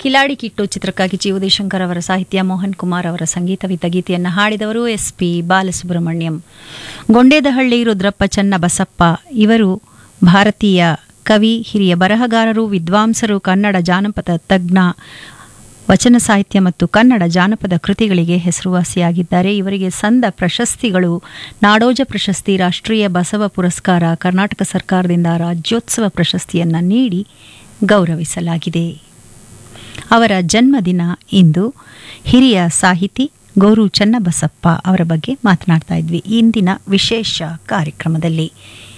ಕಿಲಾಡಿ ಕಿಟ್ಟು ಚಿತ್ರಕ್ಕಾಗಿ ಜಿ ಉದಯಶಂಕರ್ ಅವರ ಸಾಹಿತ್ಯ ಮೋಹನ್ ಕುಮಾರ್ ಅವರ ಸಂಗೀತವಿದ್ದ ಗೀತೆಯನ್ನು ಹಾಡಿದವರು ಎಸ್ ಪಿ ಬಾಲಸುಬ್ರಹ್ಮಣ್ಯಂ ಗೊಂಡೇದಹಳ್ಳಿ ರುದ್ರಪ್ಪ ಚನ್ನ ಬಸಪ್ಪ ಇವರು ಭಾರತೀಯ ಕವಿ ಹಿರಿಯ ಬರಹಗಾರರು ವಿದ್ವಾಂಸರು ಕನ್ನಡ ಜಾನಪದ ತಜ್ಞ ವಚನ ಸಾಹಿತ್ಯ ಮತ್ತು ಕನ್ನಡ ಜಾನಪದ ಕೃತಿಗಳಿಗೆ ಹೆಸರುವಾಸಿಯಾಗಿದ್ದಾರೆ ಇವರಿಗೆ ಸಂದ ಪ್ರಶಸ್ತಿಗಳು ನಾಡೋಜ ಪ್ರಶಸ್ತಿ ರಾಷ್ಟ್ರೀಯ ಬಸವ ಪುರಸ್ಕಾರ ಕರ್ನಾಟಕ ಸರ್ಕಾರದಿಂದ ರಾಜ್ಯೋತ್ಸವ ಪ್ರಶಸ್ತಿಯನ್ನು ನೀಡಿ ಗೌರವಿಸಲಾಗಿದೆ ಅವರ ಜನ್ಮದಿನ ಇಂದು ಹಿರಿಯ ಸಾಹಿತಿ ಗೋರು ಚನ್ನಬಸಪ್ಪ ಅವರ ಬಗ್ಗೆ ಮಾತನಾಡ್ತಾ ಇದ್ವಿ ಇಂದಿನ ವಿಶೇಷ ಕಾರ್ಯಕ್ರಮದಲ್ಲಿ